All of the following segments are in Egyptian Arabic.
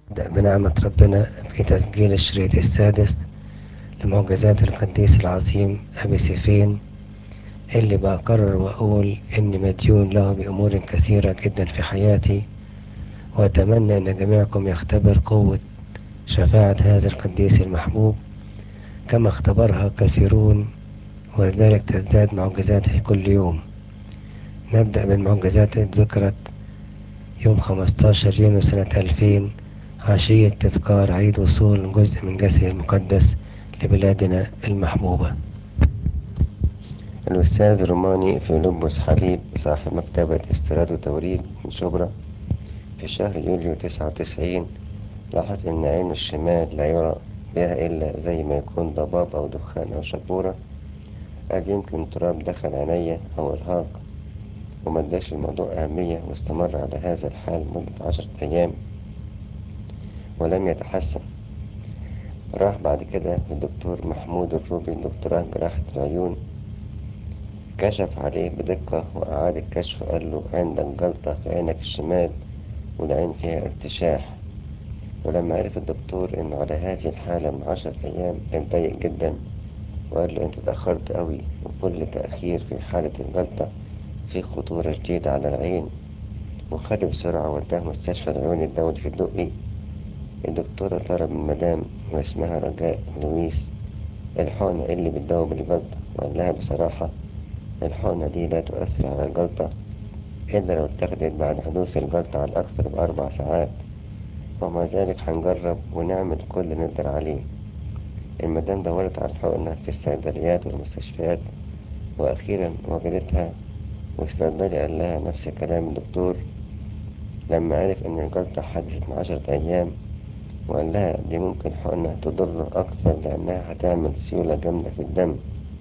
نبدأ بنعمة ربنا في تسجيل الشريط السادس لمعجزات القديس العظيم أبي سيفين اللي بقرر وأقول إني مديون له بأمور كثيرة جدا في حياتي وأتمنى أن جميعكم يختبر قوة شفاعة هذا القديس المحبوب كما اختبرها كثيرون ولذلك تزداد معجزاته كل يوم نبدأ بالمعجزات التي ذكرت يوم 15 يونيو سنة 2000 عشية تذكار عيد وصول جزء من جسده المقدس لبلادنا المحبوبة الأستاذ روماني فيلبس حبيب صاحب مكتبة استيراد وتوريد من شبرا في شهر يوليو تسعة وتسعين لاحظ إن عينه الشمال لا يرى بها إلا زي ما يكون ضباب أو دخان أو شبورة قال يمكن تراب دخل عينيا أو إرهاق ومداش الموضوع أهمية واستمر على هذا الحال مدة عشرة أيام ولم يتحسن راح بعد كده للدكتور محمود الروبي دكتوراه جراحة العيون كشف عليه بدقة وأعاد الكشف قال له عندك جلطة في عينك الشمال والعين فيها ارتشاح ولما عرف الدكتور انه على هذه الحالة من عشرة أيام اتضايق جدا وقال له انت اتأخرت قوي وكل تأخير في حالة الجلطة في خطورة شديدة على العين وخده بسرعة وداه مستشفى العيون الدولي في الدقي الدكتورة طلب من مدام واسمها رجاء لويس الحقنة اللي بتداوي بالجلطة وقال لها بصراحة الحقنة دي لا تؤثر على الجلطة إلا لو اتخذت بعد حدوث الجلطة على الأكثر بأربع ساعات ومع ذلك هنجرب ونعمل كل اللي نقدر عليه المدام دورت على الحقنة في الصيدليات والمستشفيات وأخيرا وجدتها والصيدلي قال لها نفس كلام الدكتور لما عرف إن الجلطة حدثت من عشرة أيام وقال لها دي ممكن حقنة تضر أكثر لأنها هتعمل سيولة جامدة في الدم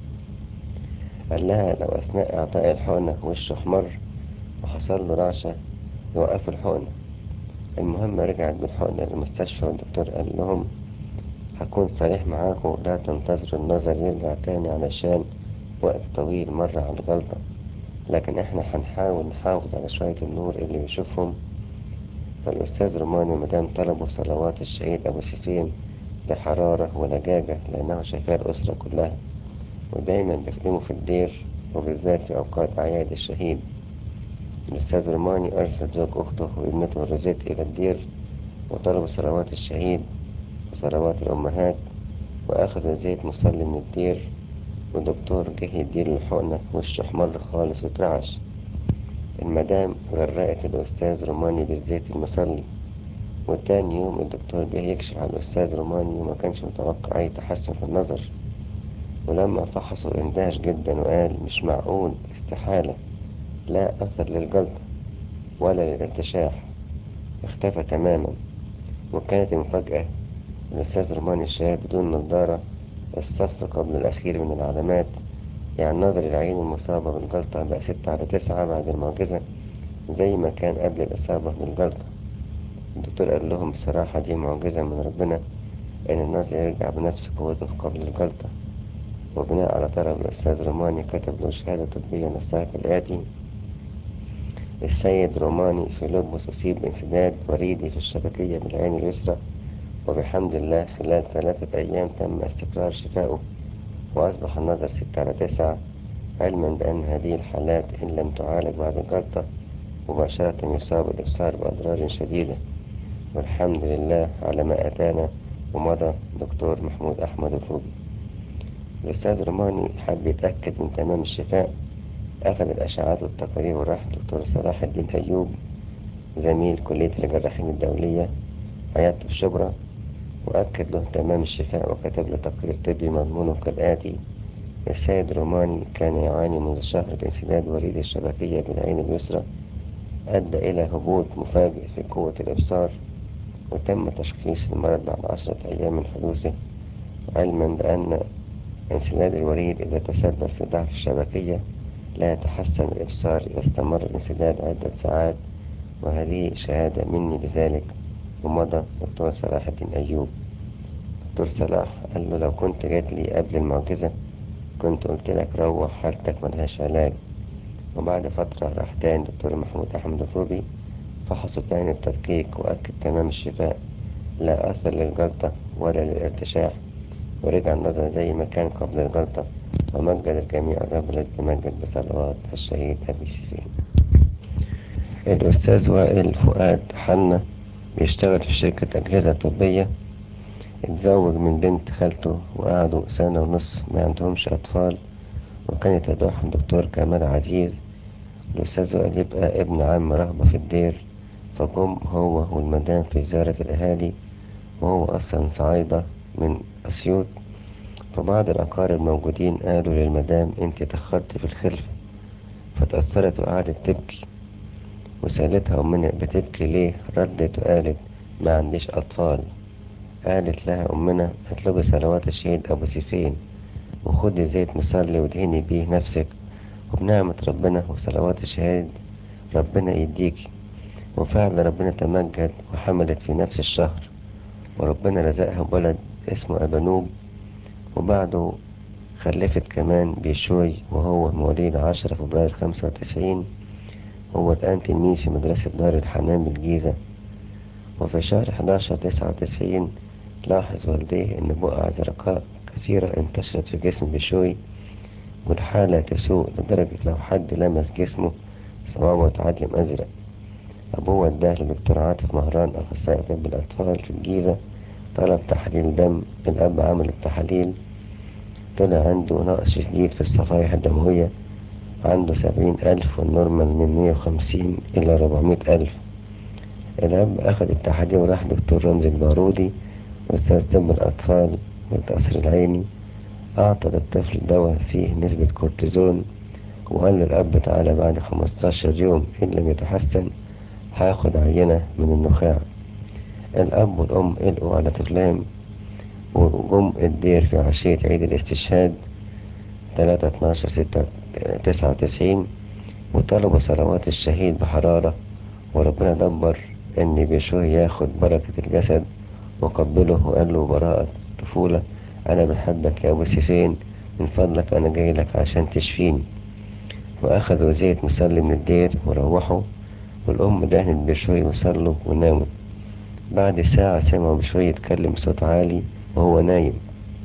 قال لها لو أثناء إعطاء الحقنة وشه أحمر وحصل له رعشة يوقفوا الحقنة المهم رجعت بالحقنة للمستشفى والدكتور قال لهم هكون صريح معاكم لا تنتظروا النظر يرجع تاني علشان وقت طويل مرة على الجلطة لكن احنا هنحاول نحافظ على شوية النور اللي بيشوفهم فالأستاذ روماني ومدام طلبوا صلوات الشهيد أبو سيفين بحرارة ولجاجة لأنه شفاء الأسرة كلها ودايما بيخدموا في الدير وبالذات في أوقات أعياد الشهيد الأستاذ روماني أرسل زوج أخته وابنته روزيت إلى الدير وطلبوا صلوات الشهيد وصلوات الأمهات وأخذوا زيت مصلي من الدير والدكتور جه يديله الحقنة وشه أحمر خالص واترعش المدام غرقت الأستاذ روماني بالزيت المصلي وتاني يوم الدكتور جه يكشف على الأستاذ روماني وما كانش متوقع أي تحسن في النظر ولما فحصه اندهش جدا وقال مش معقول استحالة لا أثر للجلطة ولا للارتشاح اختفى تماما وكانت المفاجأة الأستاذ روماني الشاب بدون نظارة الصف قبل الأخير من العلامات يعني نظر العين المصابة بالجلطة بقى ستة على تسعة بعد المعجزة زي ما كان قبل الإصابة بالجلطة الدكتور قال لهم بصراحة دي معجزة من ربنا إن النظر يرجع بنفس قوته قبل الجلطة وبناء على طلب الأستاذ روماني كتب له شهادة طبية نصها كالآتي السيد روماني في لبس أصيب بانسداد وريدي في الشبكية بالعين اليسرى وبحمد الله خلال ثلاثة أيام تم استقرار شفائه وأصبح النظر ستة على تسعة علما بأن هذه الحالات إن لم تعالج بعد الجلطة مباشرة يصاب الإبصار بأضرار شديدة والحمد لله على ما أتانا ومضى دكتور محمود أحمد الروبي الأستاذ روماني حب يتأكد من تمام الشفاء أخذ الأشعات والتقارير وراح دكتور صلاح الدين أيوب زميل كلية الجراحين الدولية عيادته في شبرا وأكد له تمام الشفاء وكتب له تقرير طبي مضمونه كالآتي السيد روماني كان يعاني منذ شهر بانسداد وريد الشبكية بالعين اليسرى أدى إلى هبوط مفاجئ في قوة الإبصار وتم تشخيص المرض بعد عشرة أيام من حدوثه علما بأن انسداد الوريد إذا تسبب في ضعف الشبكية لا يتحسن الإبصار إذا استمر الانسداد عدة ساعات وهذه شهادة مني بذلك ومضى دكتور صلاح الدين أيوب دكتور صلاح قال له لو كنت جات لي قبل المعجزة كنت قلت لك روح حالتك ملهاش علاج وبعد فترة راح تاني دكتور محمود أحمد الروبي فحصه تاني بتدقيق وأكد تمام الشفاء لا أثر للجلطة ولا للارتشاح ورجع النظر زي ما كان قبل الجلطة ومجد الجميع الرب الذي يمجد بصلوات الشهيد أبي سيفين الأستاذ وائل فؤاد حنا بيشتغل في شركة أجهزة طبية اتزوج من بنت خالته وقعدوا سنة ونص ما عندهمش أطفال وكان يتابعهم دكتور كمال عزيز الأستاذ وائل يبقى ابن عم رهبة في الدير فقم هو والمدام في زيارة الأهالي وهو أصلا صعايدة من أسيوط فبعض الأقارب موجودين قالوا للمدام انت تأخرت في الخلفة فتأثرت وقعدت تبكي وسألتها أمنا بتبكي ليه ردت وقالت ما عنديش أطفال قالت لها أمنا اطلبي صلوات الشهيد أبو سيفين وخدي زيت مصلي وادهني بيه نفسك وبنعمة ربنا وصلوات الشهيد ربنا يديكي وفعلا ربنا تمجد وحملت في نفس الشهر وربنا رزقها بولد اسمه أبانوب وبعده خلفت كمان بيشوي وهو مواليد عشرة فبراير خمسة وتسعين هو الآن تلميذ في مدرسة دار الحنان بالجيزة وفي شهر حداشر تسعة وتسعين لاحظ والديه إن بقع زرقاء كثيرة انتشرت في جسم بشوي والحالة تسوء لدرجة لو حد لمس جسمه صوابه تعلم أزرق أبوه وداه لدكتور عاطف مهران أخصائي طب الأطفال في الجيزة طلب تحليل دم الأب عمل التحاليل طلع عنده نقص شديد في الصفائح الدموية عنده سبعين ألف والنورمال من مية وخمسين إلى ربعمية ألف الأب أخد التحاليل وراح دكتور رمزي البارودي أستاذ طب الأطفال والقصر العيني أعطى للطفل دواء فيه نسبة كورتيزون وقال للأب تعالى بعد خمستاشر يوم إن لم يتحسن هاخد عينة من النخاع الأب والأم قلقوا على طفلهم وجم الدير في عشية عيد الاستشهاد تلاتة اتناشر ستة تسعة وتسعين وطلبوا صلوات الشهيد بحرارة وربنا دبر إن بيشوي ياخد بركة الجسد وقبله وقال له براءة طفولة أنا بحبك يا أبو سيفين من فضلك أنا جاي لك عشان تشفيني وأخذوا زيت مسلي من الدير وروحوا والأم دهنت بشوي وصلوا وناموا بعد ساعة سمعوا بشوي يتكلم بصوت عالي وهو نايم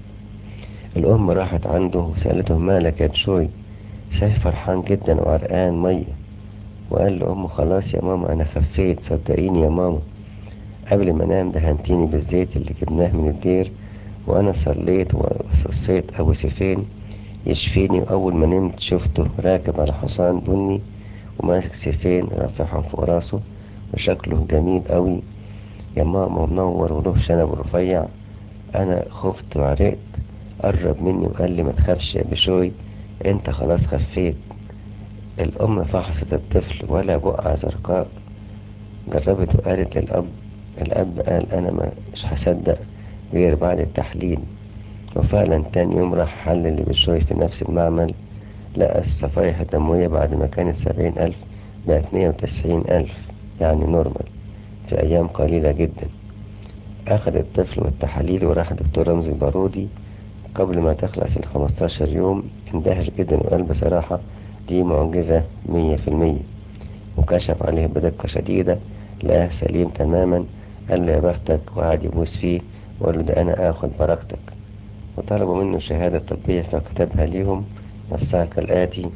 الأم راحت عنده وسألته مالك يا بشوي سايف فرحان جدا وعرقان مية وقال له أمه خلاص يا ماما أنا خفيت صدقيني يا ماما قبل ما انام دهنتيني بالزيت اللي جبناه من الدير وأنا صليت وصصيت أبو سيفين يشفيني وأول ما نمت شفته راكب على حصان بني وماسك سيفين رافعهم فوق راسه وشكله جميل قوي يا ماما منور وله شنب رفيع أنا خفت وعرقت قرب مني وقال لي ما تخافش يا بشوي انت خلاص خفيت الأم فحصت الطفل ولا بقعة زرقاء جربت وقالت للأب الأب قال أنا مش هصدق غير بعد التحليل وفعلا تاني يوم راح حلل بشوي في نفس المعمل لقى الصفائح الدموية بعد ما كانت سبعين ألف بقت مية وتسعين ألف يعني نورمال في أيام قليلة جدا أخذ الطفل والتحاليل وراح دكتور رمزي البارودي قبل ما تخلص الخمستاشر يوم اندهش جدا وقال بصراحة دي معجزة مية في المية وكشف عليه بدقة شديدة لقاه سليم تماما قال له يا بختك وقعد يبوس فيه وقال له ده أنا آخد بركتك وطلبوا منه شهادة طبية فكتبها ليهم نصها كالآتي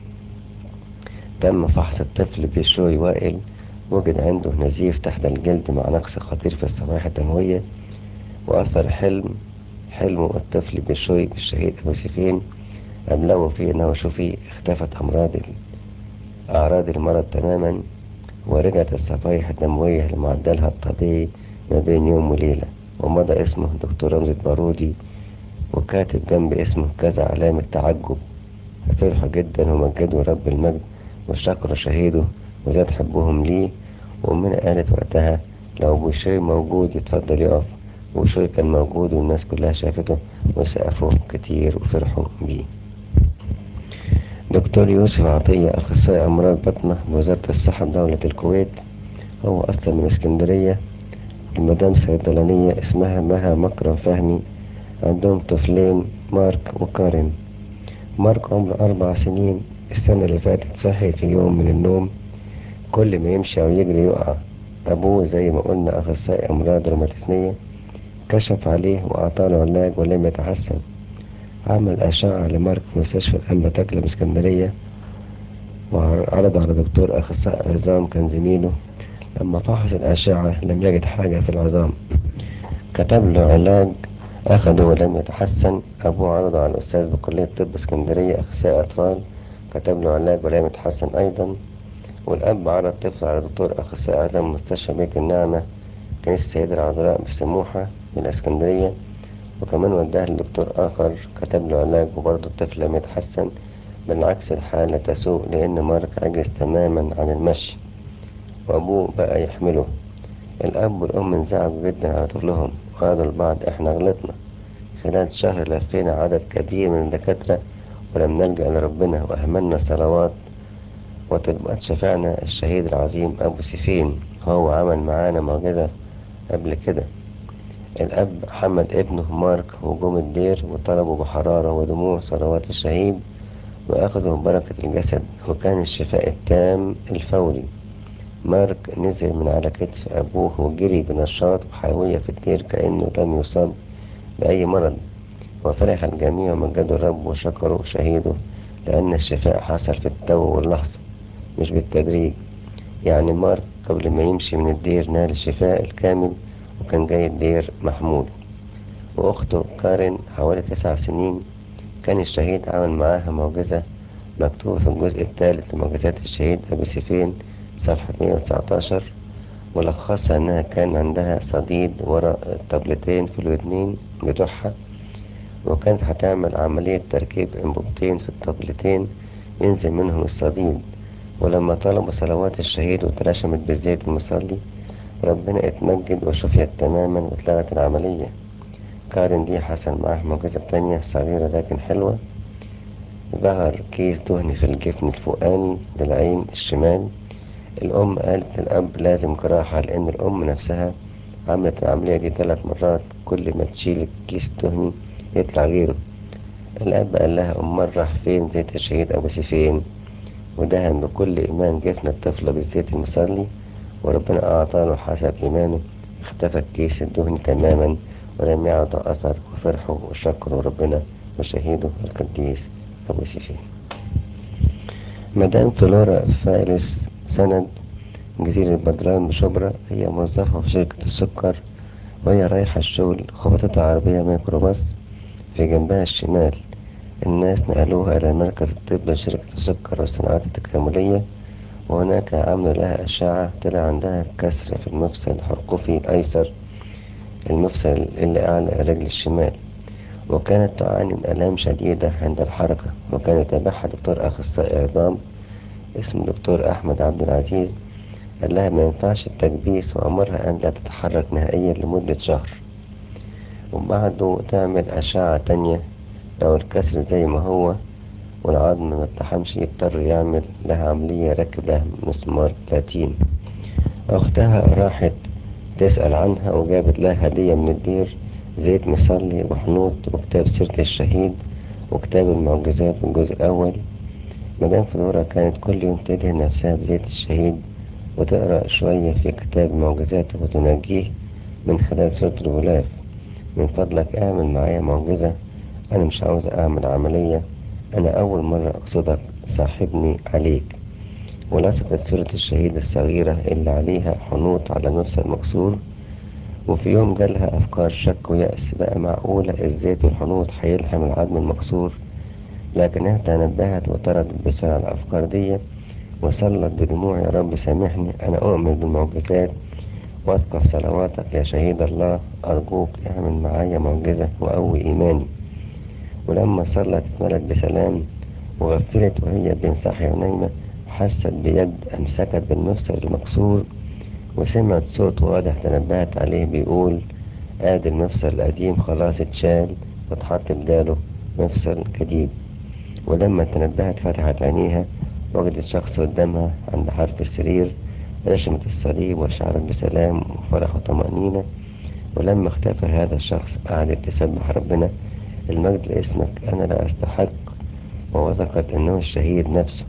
تم فحص الطفل بشوي وائل وجد عنده نزيف تحت الجلد مع نقص خطير في الصفائح الدموية وأثر حلم حلمه الطفل بشوي بالشهيد أبو سيفين أبلغوا فيه أنه شفي اختفت أمراض أعراض المرض تماما ورجعت الصفائح الدموية لمعدلها الطبيعي ما بين يوم وليلة ومضى اسمه دكتور رمزي البارودي وكاتب جنب اسمه كذا علامة تعجب فرحوا جدا ومجدوا رب المجد وشكروا شهيده وزاد حبهم ليه وأمنا قالت وقتها لو بوشي موجود يتفضل يقف وبوشي كان موجود والناس كلها شافته وسقفوا كتير وفرحوا بيه دكتور يوسف عطية أخصائي أمراض بطنة بوزارة الصحة بدولة الكويت هو أصلا من اسكندرية المدام صيدلانية اسمها مها مكرم فهمي عندهم طفلين مارك وكارين مارك عمره أربع سنين السنة اللي فاتت صحي في يوم من النوم كل ما يمشي أو يجري يقع أبوه زي ما قلنا أخصائي أمراض روماتيزمية كشف عليه وأعطاله علاج ولم يتحسن عمل أشعة لمارك في مستشفى الأنبا تكلم اسكندرية وعرض على دكتور أخصائي عظام كان زميله لما فحص الأشعة لم يجد حاجة في العظام كتب له علاج أخده ولم يتحسن أبوه عرضه على الأستاذ بكلية طب اسكندرية أخصائي أطفال كتب له علاج ولم يتحسن أيضا والأب عرض طفل على دكتور أخصائي عظام مستشفى بيت النعمة كنيسة السيدة العذراء بسموحة من الإسكندرية وكمان وداه لدكتور آخر كتب له علاج وبرضه الطفل لم يتحسن بالعكس الحالة تسوء لأن مارك عجز تماما عن المشي وأبوه بقى يحمله الأب والأم انزعجوا جدا على طفلهم وقالوا لبعض إحنا غلطنا خلال شهر لفينا عدد كبير من الدكاترة ولم نلجأ لربنا وأهملنا الصلوات وطلبات شفعنا الشهيد العظيم أبو سيفين هو عمل معانا معجزة قبل كده الأب حمل ابنه مارك وجوم الدير وطلبوا بحرارة ودموع صلوات الشهيد وأخذوا بركة الجسد وكان الشفاء التام الفوري مارك نزل من على كتف أبوه وجري بنشاط وحيوية في الدير كأنه لم يصاب بأي مرض وفرح الجميع ومجدوا الرب وشكروا شهيده لأن الشفاء حصل في التو واللحظة مش بالتدريج يعني مارك قبل ما يمشي من الدير نال الشفاء الكامل وكان جاي الدير محمود وأخته كارين حوالي تسع سنين كان الشهيد عمل معاها معجزة مكتوبة في الجزء الثالث لمعجزات الشهيد أبو سيفين صفحة 119 ملخصها إنها كان عندها صديد ورا الطبلتين في الودنين بتوعها وكانت هتعمل عملية تركيب أنبوبتين في الطبلتين ينزل منهم الصديد ولما طلبوا صلوات الشهيد وترشمت بالزيت المصلي ربنا اتمجد وشفيت تماما واتلغت العملية كارين دي حصل معاها معجزة تانية صغيرة لكن حلوة ظهر كيس دهني في الجفن الفوقاني للعين الشمال الأم قالت للأب لازم جراحة لأن الأم نفسها عملت العملية دي ثلاث مرات كل ما تشيل الكيس الدهني يطلع غيره الأب قال لها أمال راح فين زيت الشهيد أبو سيفين ودهن بكل إيمان جفن الطفلة بالزيت المصلي وربنا أعطاله حسب إيمانه اختفى الكيس الدهني تماما ولم يعد أثر وفرحوا وشكروا ربنا وشهيده القديس أبو سيفين مدام فلورا فارس سند جزيرة بدران بشبرا هي موظفة في شركة السكر وهي رايحة الشغل خبطتها عربية ميكروباص في جنبها الشمال الناس نقلوها إلى مركز الطب لشركة السكر والصناعات التكاملية وهناك عملوا لها أشعة طلع عندها كسر في المفصل الحرقفي الأيسر المفصل اللي أعلى الرجل الشمال وكانت تعاني من آلام شديدة عند الحركة وكان يتابعها دكتور أخصائي عظام اسمه دكتور أحمد عبد العزيز قال لها ما ينفعش التكبيس وأمرها أن لا تتحرك نهائيا لمدة شهر وبعده تعمل أشعة تانية لو الكسر زي ما هو والعظم ما اتحمش يضطر يعمل لها عملية يركب لها مسمار بلاتين أختها راحت تسأل عنها وجابت لها هدية من الدير زيت مصلي وحنوط وكتاب سيرة الشهيد وكتاب المعجزات الجزء الأول مدام فلورا كانت كل يوم تدهن نفسها بزيت الشهيد وتقرأ شوية في كتاب معجزاته وتنجيه من خلال سورة الغلاف من فضلك اعمل معايا معجزة أنا مش عاوز أعمل عملية أنا أول مرة أقصدك صاحبني عليك ولصقت صورة الشهيد الصغيرة اللي عليها حنوط على مفصل مكسور وفي يوم جالها أفكار شك ويأس بقى معقولة الزيت والحنوط هيلحم العظم المكسور لكنها تنبهت وطردت بسرعة الأفكار دي وصلت بدموع يا رب سامحني أنا أؤمن بالمعجزات واثقة في صلواتك يا شهيد الله أرجوك اعمل معايا معجزة وقوي إيماني ولما صلت اتملت بسلام وغفلت وهي بين صاحية ونايمة حست بيد أمسكت بالمفصل المكسور وسمعت صوت واضح تنبهت عليه بيقول ادي المفصل القديم خلاص اتشال واتحط بداله مفصل جديد ولما تنبهت فتحت عينيها وجدت شخص قدامها عند حرف السرير رشمت الصليب وشعرت بسلام وفرح وطمأنينة ولما اختفى هذا الشخص قعدت تسبح ربنا المجد لاسمك أنا لا أستحق ووثقت أنه الشهيد نفسه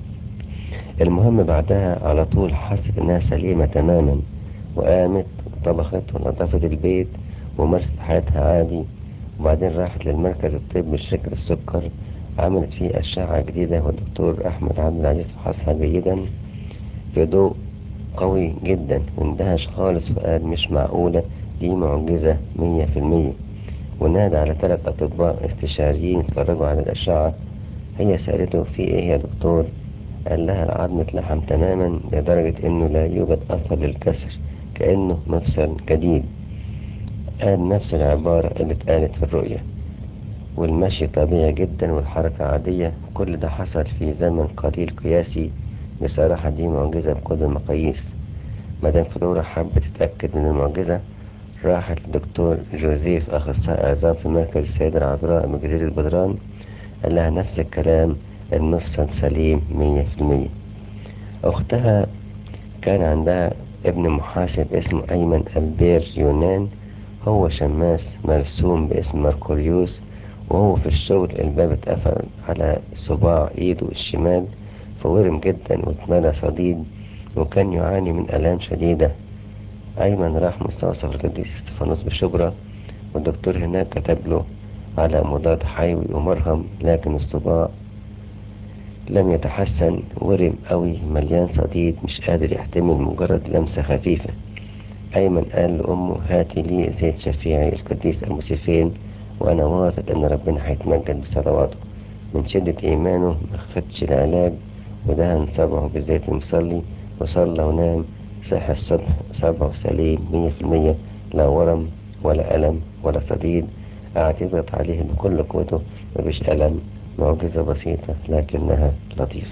المهم بعدها على طول حست إنها سليمة تماما وقامت وطبخت ونظفت البيت ومارست حياتها عادي وبعدين راحت للمركز الطبي لشركة السكر عملت فيه أشعة جديدة والدكتور أحمد عبد العزيز فحصها جيدا في ضوء قوي جدا واندهش خالص وقال مش معقولة دي معجزة مية في المية ونادى على ثلاث أطباء استشاريين اتفرجوا على الأشعة هي سألته في إيه يا دكتور قال لها العظم اتلحم تماما لدرجة إنه لا يوجد أثر للكسر كأنه مفصل جديد قال نفس العبارة اللي اتقالت في الرؤية والمشي طبيعي جدا والحركة عادية كل ده حصل في زمن قليل قياسي بصراحة دي معجزة بكل المقاييس مدام فلورا حبت تتأكد من المعجزة راحت للدكتور جوزيف أخصائي عظام في مركز السيدة العذراء بجزيرة بدران قال لها نفس الكلام المفصل سليم مية في المية أختها كان عندها ابن محاسب اسمه أيمن البير يونان هو شماس مرسوم باسم ماركوريوس وهو في الشغل الباب اتقفل على صباع ايده الشمال فورم جدا واتملى صديد وكان يعاني من آلام شديدة أيمن راح مستوصف القديس استفانوس بشبرا والدكتور هناك كتب له على مضاد حيوي ومرهم لكن الصباع لم يتحسن ورم قوي مليان صديد مش قادر يحتمل مجرد لمسة خفيفة أيمن قال لأمه هاتي لي زيت شفيعي القديس أبو سيفين وأنا واثق إن ربنا هيتمجد بصلواته من شدة إيمانه مخدش العلاج ودهن صبعه بزيت المصلي وصلى ونام صحي الصبح صبعه سليم مية في المية لا ورم ولا ألم ولا صديد قعد يضغط عليه بكل قوته مفيش ألم معجزة بسيطة لكنها لطيفة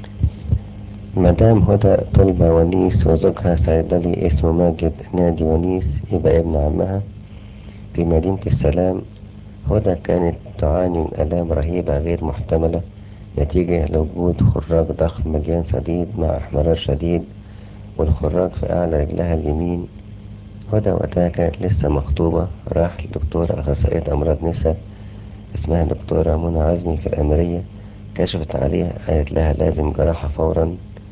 مدام هدى طلبة ونيس وزوجها صيدلي اسمه ماجد نادي ونيس يبقى ابن عمها في مدينة السلام هدى كانت تعاني من آلام رهيبة غير محتملة نتيجة لوجود خراج ضخم مليان صديد مع احمرار شديد والخراج في أعلى رجلها اليمين هدى وقتها كانت لسه مخطوبة راحت لدكتورة أخصائية أمراض نساء اسمها دكتورة منى عزمي في الأميرية كشفت عليها قالت لها لازم جراحة فورا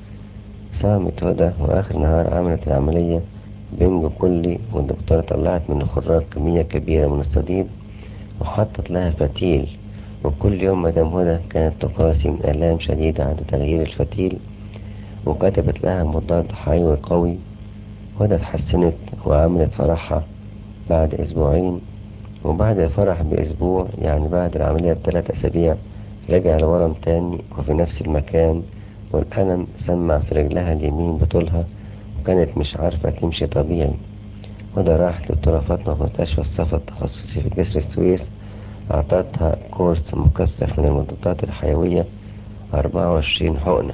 صامت هدى وآخر نهار عملت العملية بنج كلي والدكتورة طلعت من الخراج كمية كبيرة من الصديد وحطت لها فتيل وكل يوم مدام هدى كانت تقاسي من آلام شديدة عند تغيير الفتيل وكتبت لها مضاد حيوي قوي هدى اتحسنت وعملت فرحها بعد أسبوعين وبعد الفرح بأسبوع يعني بعد العملية بثلاث أسابيع رجع الورم تاني وفي نفس المكان والألم سمع في رجلها اليمين بطولها وكانت مش عارفة تمشي طبيعي هدى راحت لدكتورة فاطمة في مستشفى الصفا التخصصي في جسر السويس أعطتها كورس مكثف من المضادات الحيوية أربعة وعشرين حقنة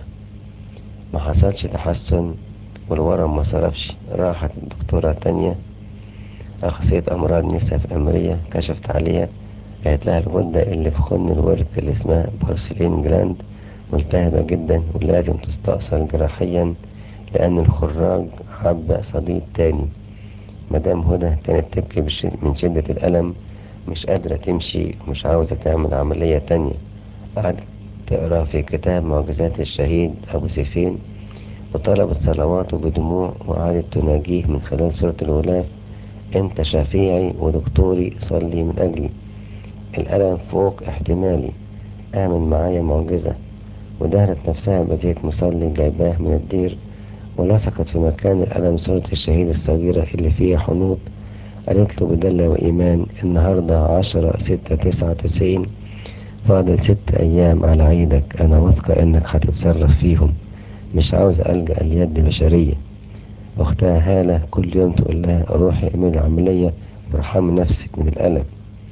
ما حصلش تحسن والورم ما صرفش راحت الدكتورة تانية أخصائية أمراض نساء في الأمرية كشفت عليها قالت لها الغدة اللي في خن الورك اللي اسمها بورسلين جلاند ملتهبة جدا ولازم تستأصل جراحيا لأن الخراج عبى صديد تاني مدام هدى كانت تبكي من شدة الألم مش قادرة تمشي ومش عاوزة تعمل عملية تانية قعدت تقرأ في كتاب معجزات الشهيد أبو سيفين وطلبت صلواته بدموع وقعدت تناجيه من خلال سورة الغلاف انت شفيعي ودكتوري صلي من أجلي الألم فوق احتمالي آمن معايا معجزة ودهنت نفسها بزيت مصلي جايباه من الدير ولصقت في مكان الألم صورة الشهيد الصغيرة اللي فيها حنوط قالت له بدلة وإيمان النهاردة عشرة ستة تسعة تسعين فاضل ست أيام على عيدك أنا واثقة إنك هتتصرف فيهم مش عاوز ألجأ ليد بشرية أختها هالة كل يوم تقول لها روحي اعملي عملية وارحمي نفسك من الألم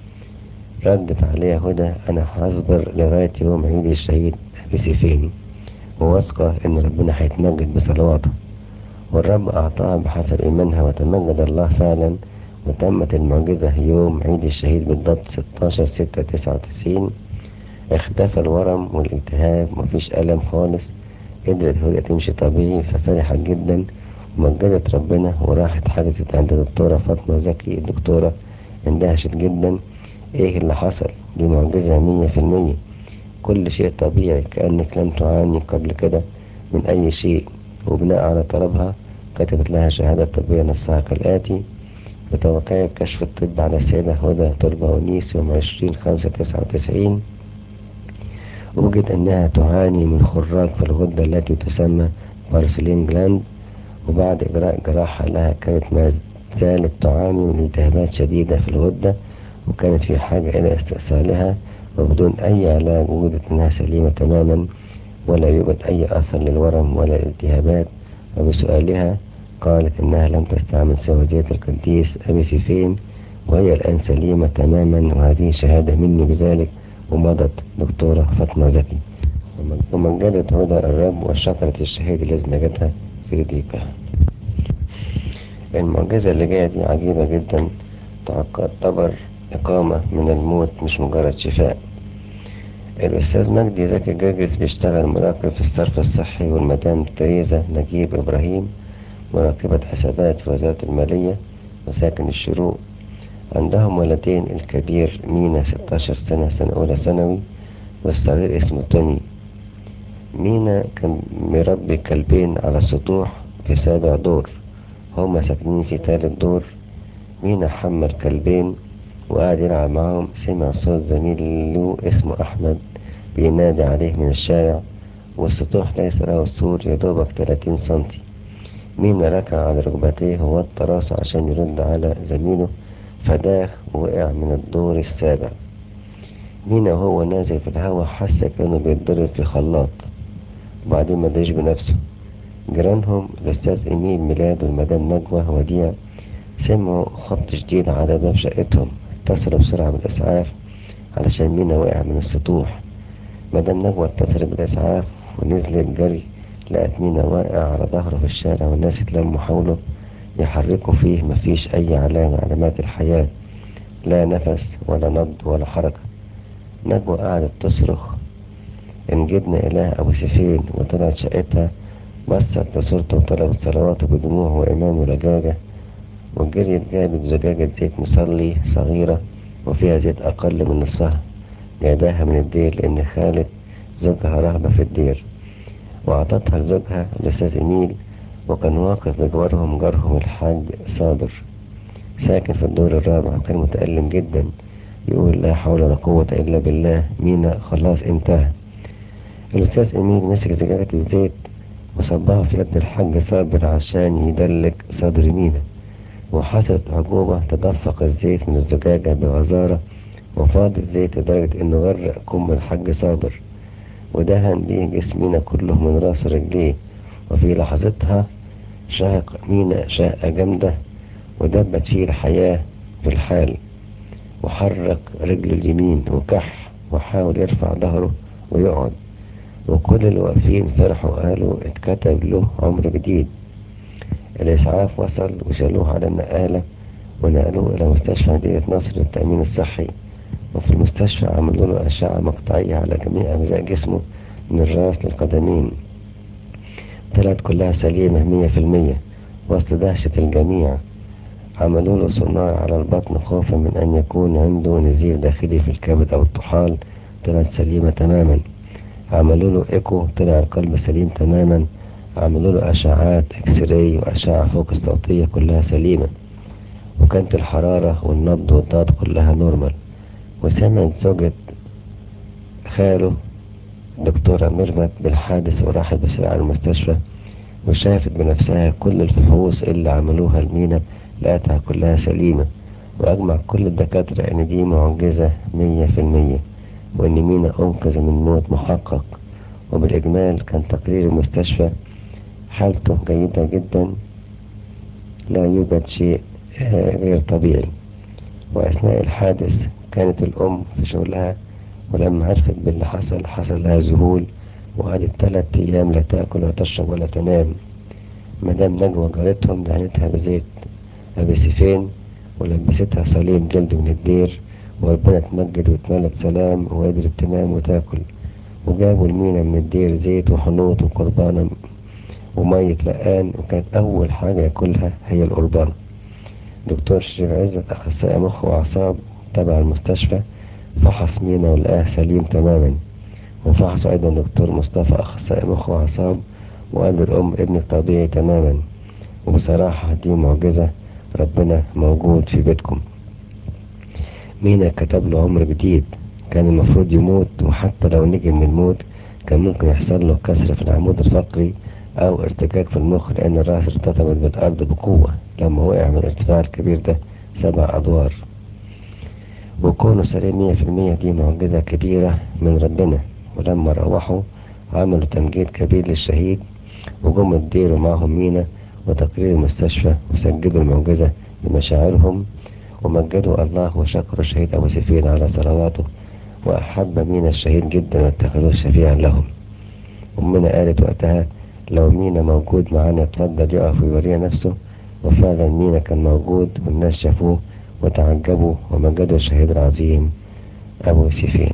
ردت عليها هدى أنا هصبر لغاية يوم عيد الشهيد أبي سيفين وواثقة إن ربنا هيتمجد بصلواته والرب أعطاها بحسب إيمانها وتمجد الله فعلا وتمت المعجزة يوم عيد الشهيد بالضبط 16 6 99 اختفى الورم والالتهاب مفيش ألم خالص قدرت هدى تمشي طبيعي ففرحت جدا ومجدت ربنا وراحت حجزت عند الدكتورة فاطمة زكي الدكتورة اندهشت جدا ايه اللي حصل دي معجزة مية في المية كل شيء طبيعي كأنك لم تعاني قبل كده من أي شيء وبناء على طلبها كتبت لها شهادة طبية نصها كالآتي بتوقيع كشف الطب على السيدة هدى تربة ونيس يوم عشرين خمسة تسعة وتسعين وجد أنها تعاني من خراج في الغدة التي تسمى بارسلين جلاند وبعد إجراء جراحة لها كانت ما زالت تعاني من التهابات شديدة في الغدة وكانت في حاجة إلى استئصالها وبدون أي علاج وجدت أنها سليمة تماما ولا يوجد أي أثر للورم ولا الالتهابات وبسؤالها قالت إنها لم تستعمل سوى زيت القديس أبي سيفين وهي الآن سليمة تماما وهذه شهادة مني بذلك ومضت دكتورة فاطمة زكي ومجدت هدى الرب وشكرت الشهيد الذي نجتها في ضيقها المعجزة اللي جاية دي عجيبة جدا تعتبر إقامة من الموت مش مجرد شفاء الأستاذ مجدي زكي جرجس بيشتغل مراقب في الصرف الصحي والمدام تريزا نجيب إبراهيم مراقبة حسابات في وزارة المالية وساكن الشروق عندهم ولدين الكبير مينا 16 سنة سنة أولى ثانوي والصغير اسمه توني مينا كان مربي كلبين على السطوح في سابع دور هما ساكنين في تالت دور مينا حمل كلبين وقعد يلعب معاهم سمع صوت زميل له اسمه أحمد بينادي عليه من الشارع والسطوح ليس له سور يدوبك 30 سنتي مينا ركع على ركبتيه ووطى راسه عشان يرد على زميله فداخ ووقع من الدور السابع مينا وهو نازل في الهوا حس كأنه بيتضرب في خلاط وبعدين مدريش بنفسه جيرانهم الأستاذ إيميل ميلاد والمدام نجوى وديع سمعوا خبط شديد على باب شقتهم اتصلوا بسرعة بالإسعاف علشان مينا وقع من السطوح مدام نجوى اتصلت بالإسعاف ونزلت جري لقت مينا واقع على ظهره في الشارع والناس اتلموا حوله يحركوا فيه مفيش أي علامة علامات الحياة لا نفس ولا نبض ولا حركة نجوى قعدت تصرخ إن جبنا إله أبو سيفين وطلعت شقتها بصت لصورته وطلبت صلواته بدموع وإيمان ولجاجة وجريت جابت زجاجة زيت مصلي صغيرة وفيها زيت أقل من نصفها جايباها من الدير لأن خالة زوجها رهبة في الدير وأعطتها لزوجها الأستاذ إيميل وكان واقف بجوارهم جارهم الحاج صابر ساكن في الدور الرابع وكان متألم جدا يقول لا حول ولا قوة إلا بالله مينا خلاص انتهى الأستاذ إيميل مسك زجاجة الزيت وصبها في يد الحاج صابر عشان يدلك صدر مينا وحصلت عجوبة تدفق الزيت من الزجاجة بغزارة وفاض الزيت لدرجة إنه غرق كم الحاج صابر ودهن بيه جسم مينا كله من راس رجليه وفي لحظتها شهق مينا شهقة جامدة ودبت فيه الحياة في الحال وحرك رجله اليمين وكح وحاول يرفع ظهره ويقعد وكل اللي واقفين فرحوا قالوا اتكتب له عمر جديد الإسعاف وصل وشالوه على النقالة ونقلوه إلى مستشفى مدينة نصر للتأمين الصحي وفي المستشفى عملوا له أشعة مقطعية على جميع أجزاء جسمه من الراس للقدمين طلعت كلها سليمة مية في المية وسط دهشة الجميع عملوا له صناع على البطن خوفا من أن يكون عنده نزيف داخلي في الكبد أو الطحال طلعت سليمة تماما عملوا له إيكو طلع القلب سليم تماما عملوا له أشعات إكس راي وأشعة فوق الصوتية كلها سليمة وكانت الحرارة والنبض والضغط كلها نورمال وسمعت زوجة خاله دكتورة ميرفت بالحادث وراحت بسرعة المستشفى وشافت بنفسها كل الفحوص اللي عملوها لمينا لقيتها كلها سليمة وأجمع كل الدكاترة إن دي معجزة مية في المية وإن مينا أنقذ من موت محقق وبالإجمال كان تقرير المستشفى حالته جيدة جدا لا يوجد شيء غير طبيعي وأثناء الحادث كانت الأم في شغلها ولما عرفت باللي حصل حصل لها ذهول وقعدت تلات أيام لا تاكل ولا تشرب ولا تنام مدام نجوى جارتهم دهنتها بزيت أبي سيفين ولبستها صليب جلد من الدير وربنا اتمجد واتملت سلام وقدرت تنام وتاكل وجابوا المينا من الدير زيت وحنوط وقربانة ومية لقان وكانت أول حاجة ياكلها هي القربانة دكتور شريف عزت أخصائي مخ وأعصاب تبع المستشفى فحص مينا ولقاه سليم تماما وفحص أيضا دكتور مصطفى أخصائي مخ وأعصاب وقال للأم ابنك طبيعي تماما وبصراحة دي معجزة ربنا موجود في بيتكم مينا كتب له عمر جديد كان المفروض يموت وحتى لو نجي من الموت كان ممكن يحصل له كسر في العمود الفقري او ارتجاج في المخ لان الرأس ارتطمت بالارض بقوة لما وقع من الارتفاع الكبير ده سبع ادوار وكونه سليم مية في المية دي معجزة كبيرة من ربنا ولما روحوا عملوا تمجيد كبير للشهيد وجم اديروا معهم مينا وتقرير المستشفى وسجلوا المعجزة بمشاعرهم ومجدوا الله وشكروا الشهيد أبو سفيان على صلواته وأحب مينا الشهيد جدا واتخذوه شفيعا لهم أمنا قالت وقتها لو مينا موجود معانا اتفضل يقف ويورينا نفسه وفعلا مينا كان موجود والناس شافوه وتعجبوا ومجدوا الشهيد العظيم أبو سفيان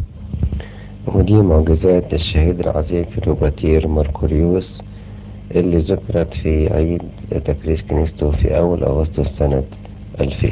ودي معجزات الشهيد العظيم فيلوباتير مركوريوس اللي ذكرت في عيد تكريس كنيسته في أول أغسطس سنة 2000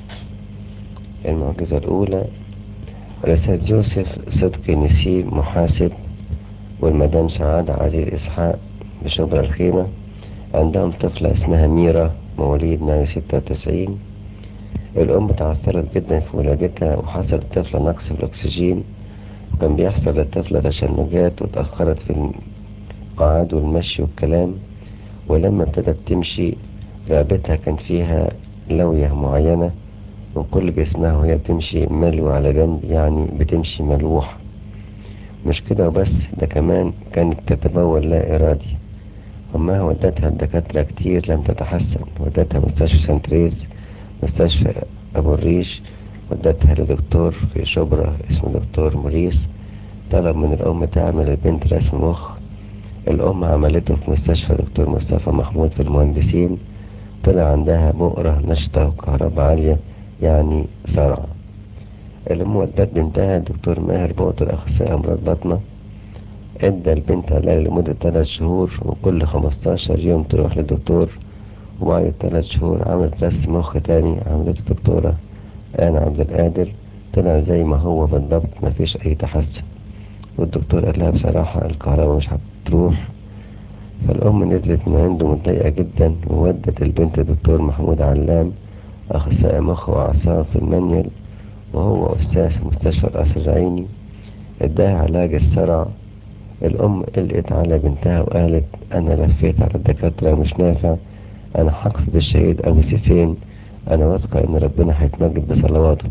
المعجزة الأولى الأستاذ يوسف صدقي نسيب محاسب والمدام سعادة عزيز إسحاق بشبرا الخيمة عندهم طفلة اسمها ميرا مواليد مايو ستة وتسعين الأم تعثرت جدا في ولادتها وحصل الطفلة نقص في الأكسجين وكان بيحصل للطفلة تشنجات وتأخرت في القعاد والمشي والكلام ولما ابتدت تمشي رقبتها كان فيها لوية معينة وكل جسمها وهي بتمشي ملو على جنب يعني بتمشي ملوح مش كده وبس ده كمان كانت تتبول لا إرادي أمها ودتها لدكاترة كتير لم تتحسن ودتها مستشفى سانتريز مستشفى أبو الريش ودتها لدكتور في شبرا اسمه دكتور موريس طلب من الأم تعمل البنت رسم مخ الأم عملته في مستشفى دكتور مصطفى محمود في المهندسين طلع عندها بؤرة نشطة وكهرباء عالية يعني صرع الأم ودت بنتها الدكتور ماهر بوطر أخصائي أمراض بطنة ادى البنت علاج لمدة تلات شهور وكل خمستاشر يوم تروح للدكتور وبعد التلات شهور عملت رسم مخ تاني عملته الدكتورة أنا عبد القادر طلع زي ما هو بالضبط مفيش أي تحسن والدكتور قال لها بصراحة الكهرباء مش هتروح فالأم نزلت من عنده متضايقة جدا وودت البنت دكتور محمود علام أخصائي مخ وأعصاب في المنيل وهو أستاذ في مستشفى القصر العيني اداها علاج الصرع الأم قلقت على بنتها وقالت أنا لفيت على الدكاترة مش نافع أنا هقصد الشهيد أبو سيفين أنا واثقة إن ربنا هيتمجد بصلواته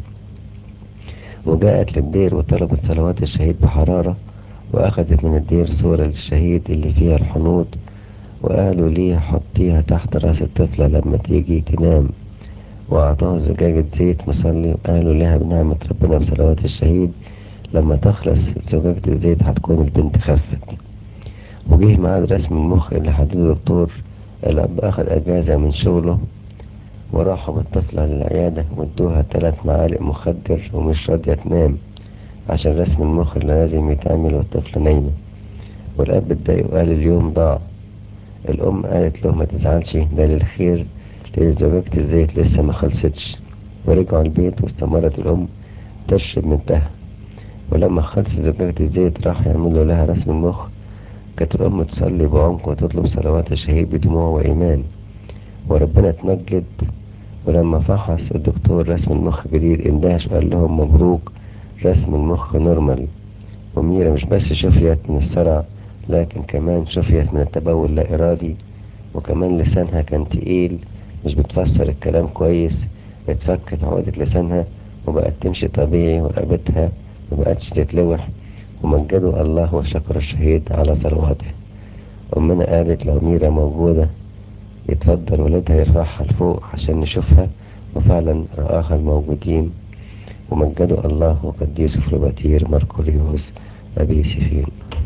وجاءت للدير وطلبت صلوات الشهيد بحرارة وأخذت من الدير صورة للشهيد اللي فيها الحنوط وقالوا ليه حطيها تحت راس الطفلة لما تيجي تنام وأعطاه زجاجة زيت مصلي وقالوا لها بنعمة ربنا بصلوات الشهيد لما تخلص زجاجة الزيت هتكون البنت خفت وجه ميعاد رسم المخ اللي حدده الدكتور الأب أخد أجازة من شغله وراحوا بالطفلة للعيادة وادوها تلات معالق مخدر ومش راضية تنام عشان رسم المخ اللي لازم يتعمل والطفلة نايمة والأب اتضايق وقال اليوم ضاع الأم قالت له ما تزعلش ده للخير لأن زجاجة الزيت لسه ما خلصتش ورجعوا البيت واستمرت الأم ترشد بنتها ولما خلصت زجاجة الزيت راح يعملوا لها رسم المخ كانت الأم تصلي بعمق وتطلب صلوات الشهيد بدموع وإيمان وربنا اتمجد ولما فحص الدكتور رسم المخ جديد اندهش وقال لهم مبروك رسم المخ نورمال وميرا مش بس شفيت من الصرع لكن كمان شفيت من التبول لا إرادي وكمان لسانها كان تقيل مش بتفسر الكلام كويس اتفكت عقدة لسانها وبقت تمشي طبيعي ورقبتها مبقتش تتلوح ومجدوا الله وشكر الشهيد على صلواته أمنا قالت لو ميرا موجودة يتفضل ولادها يرفعها لفوق عشان نشوفها وفعلا رآها الموجودين ومجدوا الله وقديسه فلوباتير ماركوريوس أبي سفين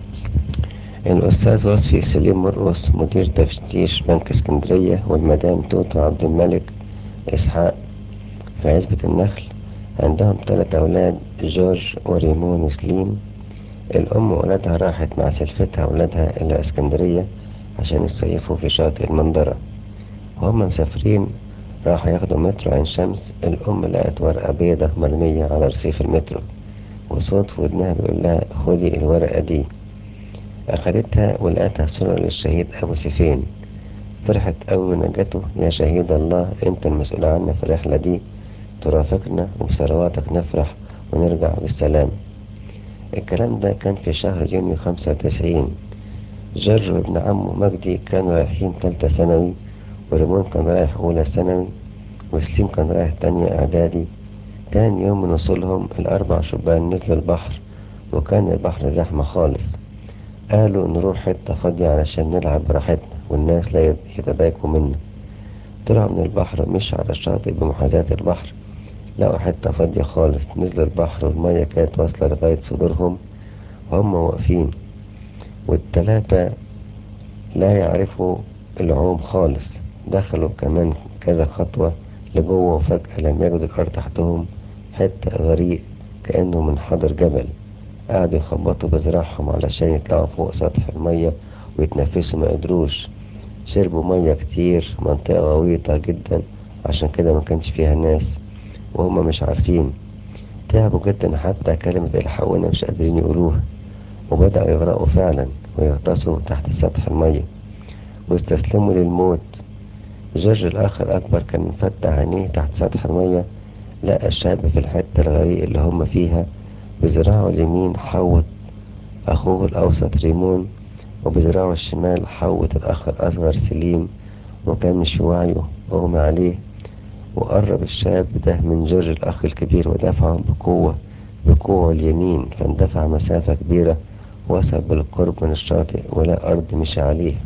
الأستاذ وصفي سليم مرقص مدير تفتيش بنك اسكندرية والمدام توتو عبد الملك إسحاق في عزبة النخل عندهم ثلاث أولاد جورج وريمون وسليم الأم وولادها راحت مع سلفتها وولادها إلى اسكندرية عشان يصيفوا في شاطئ المنظرة وهم مسافرين راح ياخدوا مترو عين شمس الأم لقت ورقة بيضة مرمية على رصيف المترو وصوت في ودنها بيقول لها خدي الورقة دي أخدتها ولقتها صورة للشهيد أبو سيفين فرحت أوي نجته يا شهيد الله أنت المسؤول عنا في الرحلة دي ترافقنا وبثرواتك نفرح ونرجع بالسلام الكلام ده كان في شهر يونيو خمسة وتسعين جر وابن عمه مجدي كانوا رايحين تالتة ثانوي وريمون كان رايح أولى ثانوي وسليم كان رايح تانية إعدادي تاني يوم من وصولهم الأربع شبان نزلوا البحر وكان البحر زحمة خالص قالوا نروح حتة فاضية علشان نلعب براحتنا والناس لا يتضايقوا منا طلعوا من البحر مش على الشاطئ بمحاذاة البحر لقوا حتة فاضية خالص نزلوا البحر والمية كانت واصلة لغاية صدورهم وهم واقفين والتلاتة لا يعرفوا العوم خالص دخلوا كمان كذا خطوة لجوه وفجأة لم يجدوا الأرض تحتهم حتة غريق كأنه من حضر جبل قعدوا يخبطوا بذراعهم علشان يطلعوا فوق سطح المية ويتنفسوا ما قدروش شربوا مية كتير منطقة غويطة جدا عشان كده ما كانش فيها ناس وهما مش عارفين تعبوا جدا حتى كلمة الحقونا مش قادرين يقولوها وبدأوا يغرقوا فعلا ويغطسوا تحت سطح المية واستسلموا للموت جورج الأخ الأكبر كان مفتح عينيه تحت سطح المية لقى الشاب في الحتة الغريق اللي هم فيها بذراعه اليمين حوط أخوه الأوسط ريمون وبذراعه الشمال حوط الأخ الأصغر سليم وكان مش في وعيه أغمى عليه وقرب الشاب ده من جورج الأخ الكبير ودفعه بقوة بقوة اليمين فاندفع مسافة كبيرة وصل بالقرب من الشاطئ ولا أرض مشي عليه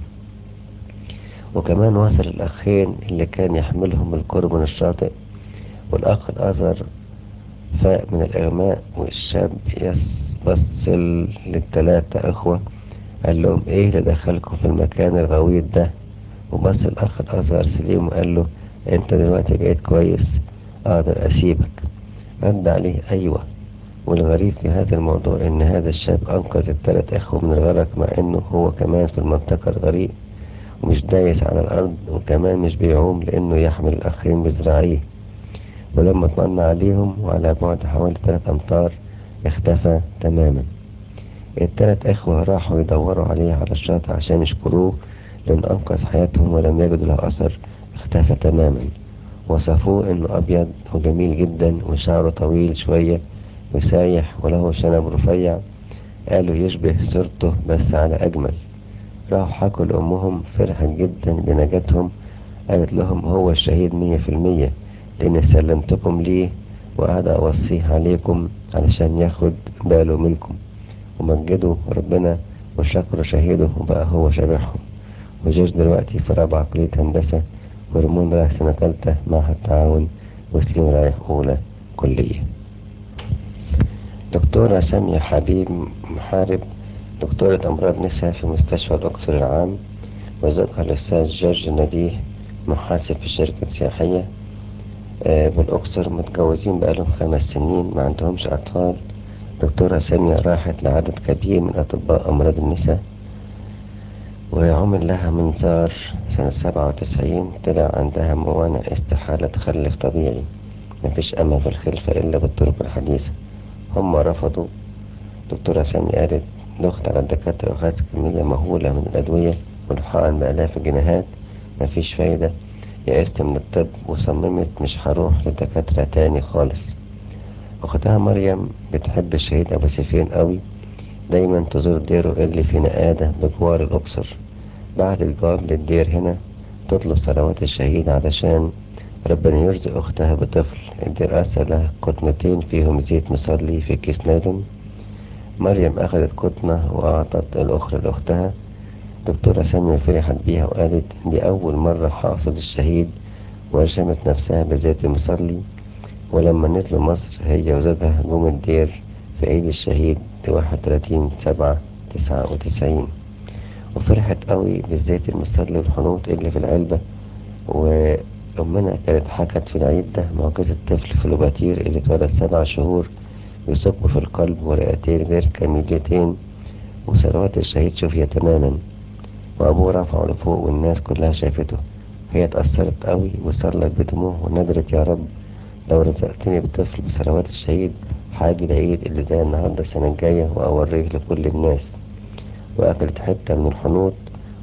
وكمان وصل الأخين اللي كان يحملهم القرب من الشاطئ والأخ الأصغر فاق من الإغماء والشاب يبص للتلاتة إخوة قال لهم إيه اللي دخلكم في المكان الغويط ده وبص الأخ الأصغر سليم وقال له أنت دلوقتي بقيت كويس أقدر أسيبك رد عليه أيوة والغريب في هذا الموضوع إن هذا الشاب أنقذ التلات إخوة من الغرق مع إنه هو كمان في المنطقة الغريق ومش دايس على الأرض وكمان مش بيعوم لأنه يحمل الأخين بذراعيه ولما اطمأن عليهم وعلى بعد حوالي تلات أمتار اختفى تماما التلات إخوة راحوا يدوروا عليه على الشاطئ عشان يشكروه لأن أنقذ حياتهم ولم يجدوا له أثر اختفى تماما وصفوه إنه أبيض وجميل جدا وشعره طويل شوية وسايح وله شنب رفيع قالوا يشبه صورته بس على أجمل راحوا حكوا لأمهم فرحت جدا بنجاتهم قالت لهم هو الشهيد مية في المية لأن سلمتكم ليه وقعد أوصيه عليكم علشان ياخد باله منكم ومجدوا ربنا وشكروا شهيده وبقى هو شبههم وجوز دلوقتي في رابعة كلية هندسة ورمون رايح سنة تالتة معهد التعاون وسليم رايح أولى كلية دكتورة سامية حبيب محارب دكتورة أمراض نساء في مستشفى الأقصر العام وزوجها الأستاذ جورج نبيه محاسب في شركة سياحية آه بالأقصر متجوزين بقالهم خمس سنين ما عندهمش أطفال دكتورة سامية راحت لعدد كبير من أطباء أمراض النساء وعمل لها منظار سنة سبعة وتسعين طلع عندها موانع استحالة تخلف طبيعي مفيش أمل في الخلفة إلا بالطرق الحديثة هم رفضوا دكتورة سامي قالت ضغط على الدكاترة وخدت كمية مهولة من الأدوية والحقن بآلاف الجنيهات مفيش فايدة يأست من الطب وصممت مش هروح لدكاترة تاني خالص أختها مريم بتحب الشهيد أبو سفيان قوي دايما تزور ديره اللي في نقادة بجوار الأقصر بعد الجواب للدير هنا تطلب صلوات الشهيد علشان ربنا يرزق أختها بطفل الدير أرسل لها قطنتين فيهم زيت مصلي في كيس نايلون مريم أخذت قطنة وأعطت الأخرى لأختها دكتورة سامية فرحت بيها وقالت دي أول مرة حاصد الشهيد ورشمت نفسها بزيت المصلي ولما نزلوا مصر هي وزوجها جم الدير في عيد الشهيد واحد وتلاتين سبعة تسعة وتسعين وفرحت قوي بالزيت المصلي والحنوط اللي في العلبة وأمنا كانت حكت في العيد ده معجزة طفل فلوباتير اللي اتولد سبع شهور يصب في القلب ورئتين غير كاملتين وثروات الشهيد شفية تماما وأبوه رفعه لفوق والناس كلها شافته هي اتأثرت قوي وصلت بدموع وندرت يا رب لو رزقتني بطفل بثروات الشهيد حاجي العيد اللي زي النهاردة السنة الجاية وأوريه لكل الناس وأكلت حتة من الحنوط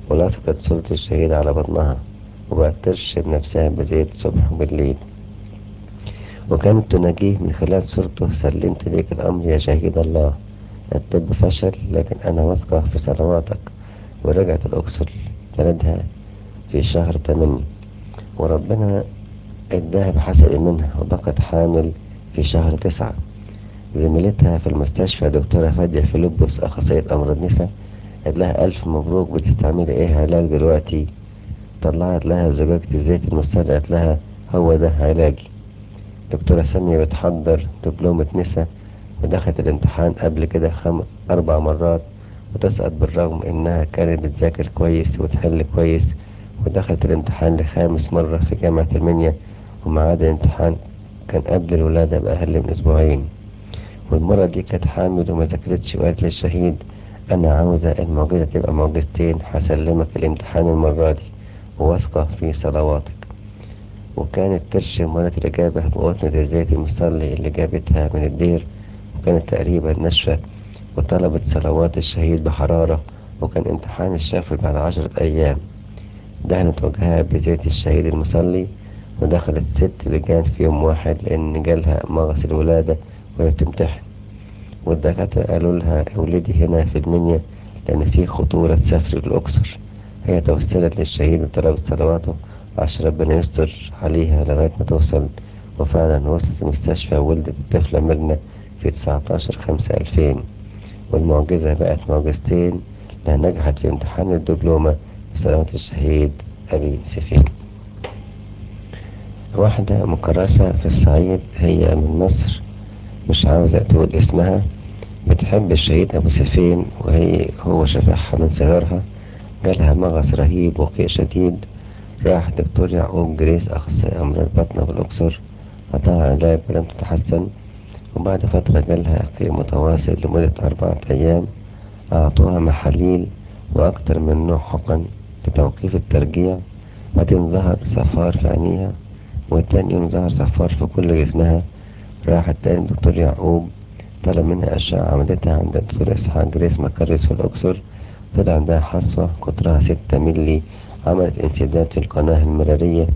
ولصقت صورة الشهيد على بطنها وبقت ترشم نفسها بزيت صبح وبالليل وكانت تناجيه من خلال صورته سلمت ليك الأمر يا شهيد الله الطب فشل لكن أنا واثقة في صلواتك ورجعت الأقصر بلدها في شهر تمانية وربنا اداها بحسب منها وبقت حامل في شهر تسعة زميلتها في المستشفى دكتورة فادية فيلبس أخصائية أمراض نساء قالت لها ألف مبروك بتستعملي إيه علاج دلوقتي طلعت لها زجاجة الزيت المستعد قالت لها هو ده علاجي دكتورة سامية بتحضر دبلومة نساء ودخلت الامتحان قبل كده خم... أربع مرات وتسقط بالرغم إنها كانت بتذاكر كويس وتحل كويس ودخلت الامتحان لخامس مرة في جامعة المنيا وميعاد الامتحان كان قبل الولادة بأقل من أسبوعين والمرة دي كانت حامل وما ذاكرتش وقالت للشهيد أنا عاوزة المعجزة تبقى معجزتين هسلمك الامتحان المرة دي وواثقة في صلواتك وكانت ترشم ورقة الإجابة بقطنة الزيت المصلي اللي جابتها من الدير وكانت تقريبا ناشفة وطلبت صلوات الشهيد بحرارة وكان امتحان الشفوي بعد عشرة أيام دهنت وجهها بزيت الشهيد المصلي ودخلت ست لجان في يوم واحد لأن جالها مغص الولادة وهي بتمتحن والدكاترة قالوا لها ولدي هنا في المنيا لأن في خطورة سفر الأقصر هي توسلت للشهيد وطلبت صلواته عشان ربنا يستر عليها لغاية ما توصل وفعلا وصلت المستشفى وولدت الطفلة مجنة في 19 خمسة ألفين والمعجزة بقت معجزتين لأنها نجحت في امتحان الدبلومة بسلامة الشهيد أبي سفين واحدة مكرسة في الصعيد هي من مصر مش عاوزة تقول اسمها بتحب الشهيد أبو سفين وهي هو شافعها من صغرها جالها مغص رهيب وقيء شديد راح دكتور يعقوب جريس أخصائي أمراض بطنة بالأقصر قطع علاج ولم تتحسن وبعد فترة جالها قيء متواصل لمدة أربعة أيام أعطوها محاليل وأكتر من نوع حقن لتوقيف الترجيع بعدين ظهر صفار في عينيها والتاني يوم ظهر صفار في كل جسمها راحت تاني دكتور يعقوب طلب منها أشعة عملتها عند الدكتور إسحاق جريس مكرس في الأقصر طلع عندها حصوة قطرها ستة ملي عملت انسداد في القناة المرارية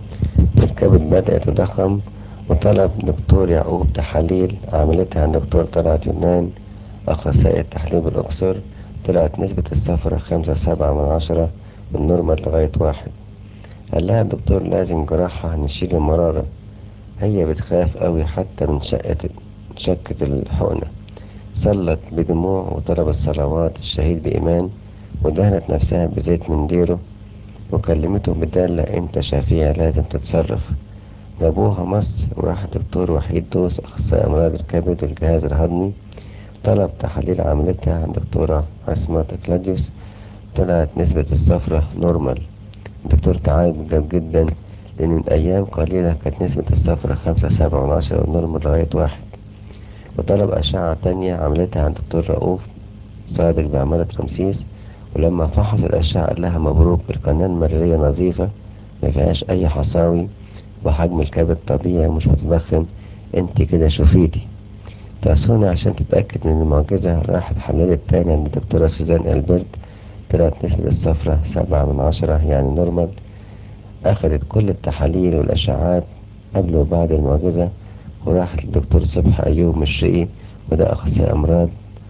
الكبد بدأ يتضخم وطلب دكتور يعقوب تحاليل عملتها عند دكتور طلعت يونان أخصائي التحليل بالأقصر طلعت نسبة الصفرة خمسة سبعة من عشرة والنورمال لغاية واحد قال لها الدكتور لازم جراحة نشيل المرارة هي بتخاف قوي حتى من شقة شكة الحقنة صلت بدموع وطلبت صلوات الشهيد بإيمان ودهنت نفسها بزيت من ديره وكلمته بدالة انت شفيع لازم تتصرف جابوها مصر وراح دكتور وحيد دوس أخصائي أمراض الكبد والجهاز الهضمي طلب تحاليل عملتها عند دكتورة عصمت كلاديوس طلعت نسبة الصفرة نورمال الدكتور تعجب جدا لأن من أيام قليلة كانت نسبة الصفرة خمسة سبعة من عشرة والنورمال لغاية واحد وطلب أشعة تانية عملتها عند دكتور رؤوف صادق بعمارة رمسيس ولما فحص الأشعة قال لها مبروك القناة المرارية نظيفة ما فيهاش أي حصاوي وحجم الكبد طبيعي مش متضخم انت كده شفيتي فسونا عشان تتأكد من المعجزة راحت حللت تاني عند الدكتورة سوزان ألبرت طلعت نسبة الصفرة سبعة من عشرة يعني نورمال أخدت كل التحاليل والأشعات قبل وبعد المعجزة وراحت للدكتور صبحي أيوب مشرقي وده أخصائي أمراض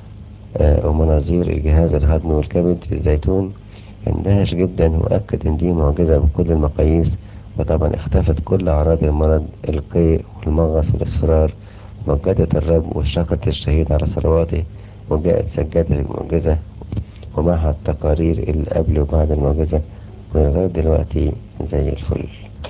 آه ومناظير الجهاز الهضمي والكبد في الزيتون اندهش جدا وأكد إن دي معجزة بكل المقاييس وطبعا اختفت كل أعراض المرض القيء والمغص والإصفرار مجدت الرب وشكرت الشهيد على صلواته وجاءت سجادة المعجزة ومعها التقارير اللي قبل وبعد المعجزة ولغاية دلوقتي زي الفل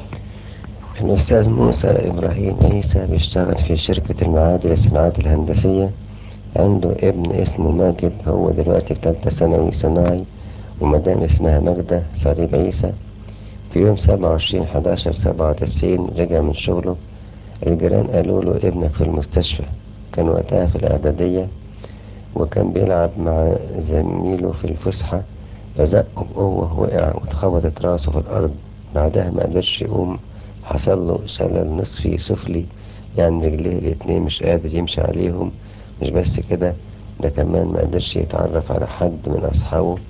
الأستاذ موسى إبراهيم عيسى بيشتغل في شركة المعادن للصناعات الهندسية عنده ابن اسمه ماجد هو دلوقتي في تالتة ثانوي صناعي ومدام اسمها ماجدة صليب عيسى في يوم سبعة وعشرين حداشر سبعة وتسعين رجع من شغله الجيران قالوا له ابنك في المستشفى كان وقتها في الإعدادية وكان بيلعب مع زميله في الفسحة فزقه بقوة وقع واتخبطت راسه في الأرض بعدها ما قدرش يقوم حصل له شلل نصفي سفلي يعني رجليه الاتنين مش قادر يمشي عليهم مش بس كده ده كمان ما قدرش يتعرف على حد من أصحابه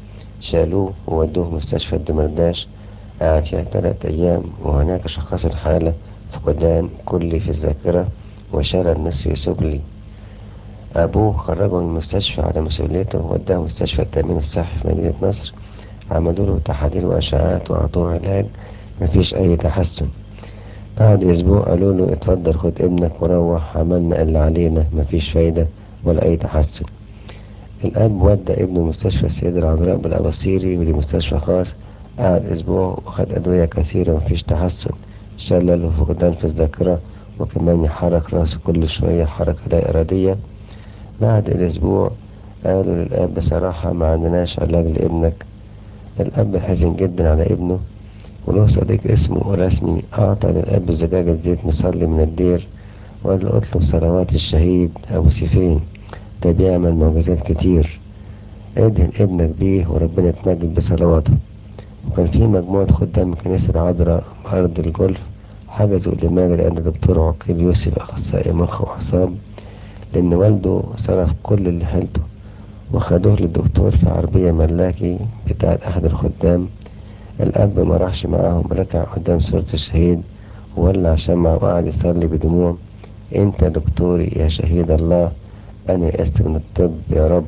شالوه وودوه مستشفى الدمرداش قعد فيها تلات أيام وهناك شخصوا الحالة فقدان كلي في الذاكرة وشلل النصف سفلي أبوه خرجه من المستشفى على مسؤوليته ووداه مستشفى التأمين الصحي في مدينة نصر عملوا له تحاليل وأشعات وأعطوه علاج مفيش أي تحسن بعد أسبوع قالوا له اتفضل خد ابنك وروح عملنا اللي علينا مفيش فايدة ولا أي تحسن الأب ودى ابنه مستشفى السيدة العذراء بالأباصيري ودي مستشفى خاص قعد أسبوع وخد أدوية كثيرة مفيش تحسن شلل وفقدان في الذاكرة وكمان يحرك راسه كل شوية حركة لا إرادية بعد الأسبوع قالوا للأب بصراحة ما عندناش علاج لابنك الأب حزن جدا على ابنه وله صديق اسمه رسمي أعطى للأب زجاجة زيت مصلي من الدير وقال له اطلب صلوات الشهيد أبو سيفين ده بيعمل معجزات كتير ادهن ابنك بيه وربنا يتمجد بصلواته وكان في مجموعة خدام كنيسة عذراء أرض الجولف حجزوا لماجد عند دكتور عقيل يوسف أخصائي مخ وأعصاب لأن والده صرف كل اللي حيلته وخدوه للدكتور في عربية ملاكي بتاعت أحد الخدام الأب ما راحش معاهم ركع قدام صورة الشهيد وولع شمعة وقعد يصلي بدموع أنت دكتوري يا شهيد الله أنا يأست من الطب يا رب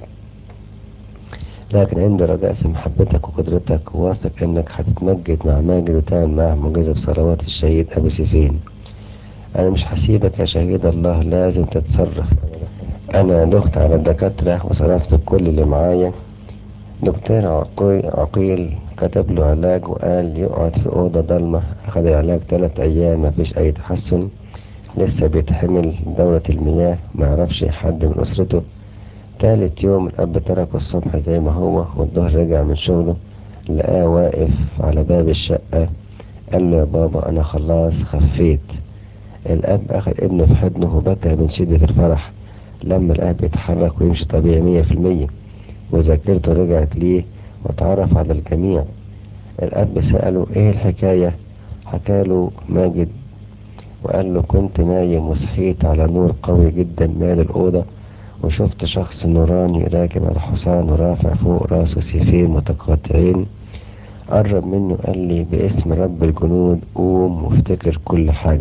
لكن عندي رجاء في محبتك وقدرتك وواثق إنك هتتمجد مع ماجد وتعمل معاه معجزة بصلوات الشهيد أبو سيفين أنا مش هسيبك يا شهيد الله لازم تتصرف أنا دخت على الدكاترة وصرفت كل اللي معايا دكتور عقيل كتب له علاج وقال يقعد في أوضة ضلمة أخد العلاج تلات أيام مفيش أي تحسن لسه بيتحمل دورة المياه معرفش حد من أسرته تالت يوم الأب تركه الصبح زي ما هو والظهر رجع من شغله لقاه واقف على باب الشقة قال له يا بابا أنا خلاص خفيت الأب أخد ابنه في حضنه وبكى من شدة الفرح لما الأب يتحرك ويمشي طبيعي مية في المية وذاكرته رجعت ليه واتعرف على الجميع الأب سأله إيه الحكاية حكاله ماجد وقال له كنت نايم وصحيت على نور قوي جدا مال الأوضة وشفت شخص نوراني راكب على حصان ورافع فوق راسه سيفين متقاطعين قرب مني وقال لي باسم رب الجنود قوم وافتكر كل حاجة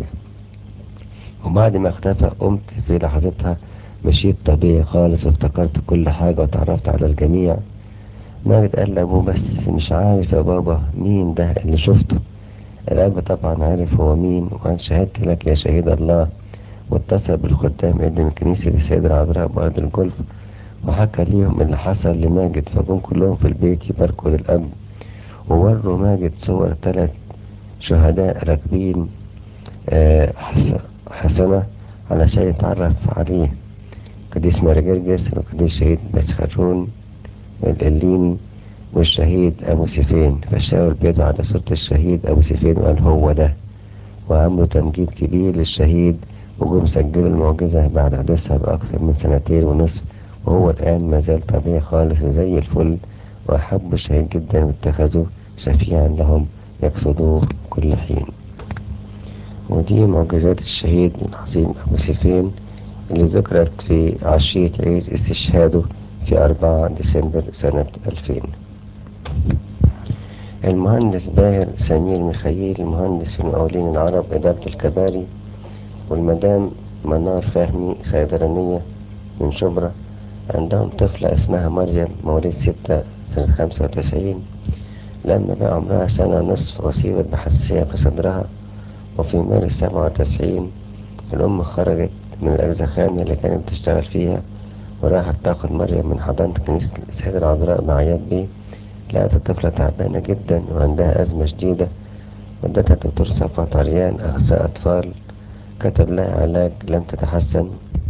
وبعد ما اختفى قمت في لحظتها مشيت طبيعي خالص وافتكرت كل حاجة وتعرفت على الجميع ماجد قال لأبوه بس مش عارف يا بابا مين ده اللي شفته الأب طبعا عارف هو مين وأنا شهدت لك يا شهيد الله واتصل بالخدام اللي من كنيسة السيدة العذراء بأرض الجولف وحكى ليهم اللي حصل لماجد فجم كلهم في البيت يباركوا للأب ووروا ماجد صور تلات شهداء راكبين آه حسنة علشان يتعرف عليه قديس مارجرجس وقديس شهيد مسخرون القليني والشهيد أبو سيفين فشاور بيده على صورة الشهيد أبو سيفين وقال هو ده وعملوا تمجيد كبير للشهيد وجم سجلوا المعجزة بعد حدوثها بأكثر من سنتين ونصف وهو الآن ما زال طبيعي خالص وزي الفل وأحبوا الشهيد جدا واتخذوه شفيعا لهم يقصدوه كل حين ودي معجزات الشهيد العظيم أبو سيفين اللي ذكرت في عشية عيد استشهاده في 4 ديسمبر سنة 2000 المهندس باهر سمير ميخائيل مهندس في المقاولين العرب إدارة الكباري والمدام منار فهمي صيدلانية من شبرا عندهم طفلة اسمها مريم مواليد ستة سنة خمسة وتسعين لما بقى عمرها سنة ونصف أصيبت بحساسية في صدرها وفي مارس سبعة وتسعين الأم خرجت من الأرزخانة اللي كانت بتشتغل فيها وراحت تاخد مريم من حضانة كنيسة السيدة العذراء بعياد بيه لقت الطفلة تعبانة جدا وعندها أزمة شديدة ودتها الدكتور صفوت عريان أخصائي أطفال كتب لها علاج لم تتحسن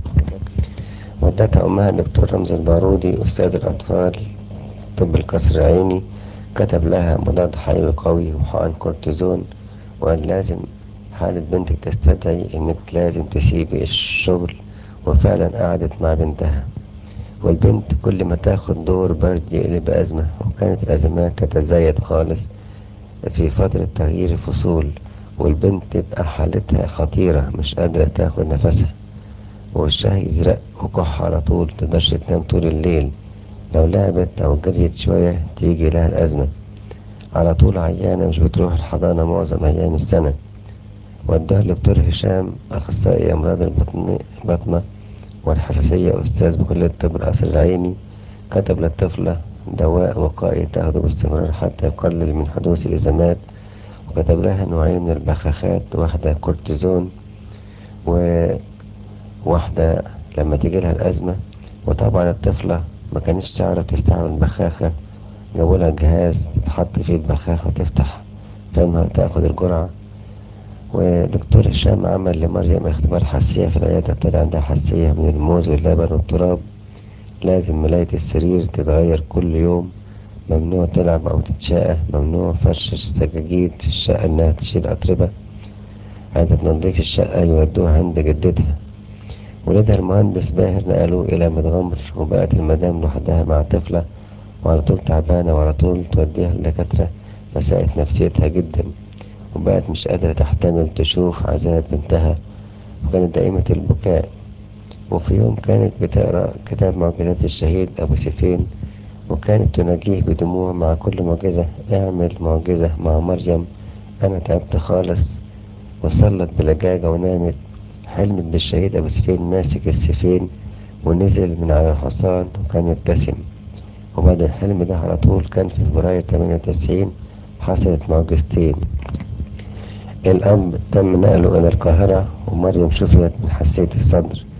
ودتها أمها الدكتور رمزي البارودي أستاذ الأطفال طب القصر العيني كتب لها مضاد حيوي قوي وحقن كورتيزون وقال لازم حالة بنتك تستدعي انك لازم تسيبي الشغل وفعلا قعدت مع بنتها والبنت كل ما تاخد دور برد يقلب أزمة وكانت الأزمات تتزايد خالص في فترة تغيير الفصول والبنت تبقى حالتها خطيرة مش قادرة تاخد نفسها ووشها يزرق وكح على طول متقدرش تنام طول الليل لو لعبت أو جريت شوية تيجي لها الأزمة على طول عيانة مش بتروح الحضانة معظم أيام السنة ودوها لدكتور هشام أخصائي أمراض البطن بطنة والحساسية أستاذ بكلية الطب القصر العيني كتب للطفلة دواء وقائي تاخده باستمرار حتى يقلل من حدوث الإزمات وكتب لها نوعين من البخاخات واحدة كورتيزون وواحدة لما تيجي لها الأزمة وطبعا الطفلة ما كانتش تعرف تستعمل البخاخة جابوا لها جهاز تحط فيه البخاخة وتفتح فمها تاخد الجرعة ودكتور هشام عمل لمريم اختبار حساسية في العيادة طلع عندها حساسية من الموز واللبن والتراب لازم ملاية السرير تتغير كل يوم ممنوع تلعب أو تتشاقى ممنوع فرش السجاجيد في الشقة إنها تشيل أتربة عند تنظيف الشقة يودوها عند جدتها ولادها المهندس باهر نقلوه إلى متغمر وبقت المدام لوحدها مع طفلة وعلى طول تعبانة وعلى طول توديها للدكاترة فساءت نفسيتها جدا وبقت مش قادرة تحتمل تشوف عذاب بنتها وكانت دائمة البكاء وفي يوم كانت بتقرأ كتاب معجزات الشهيد أبو سيفين وكانت تناجيه بدموع مع كل معجزة اعمل معجزة مع مريم أنا تعبت خالص وصلت بلجاجة ونامت حلمت بالشهيد أبو سيفين ماسك السيفين ونزل من على الحصان وكان يبتسم وبعد الحلم ده على طول كان في فبراير 98 حصلت معجزتين الأب تم نقله إلى القاهرة ومريم شفيت من حساسية الصدر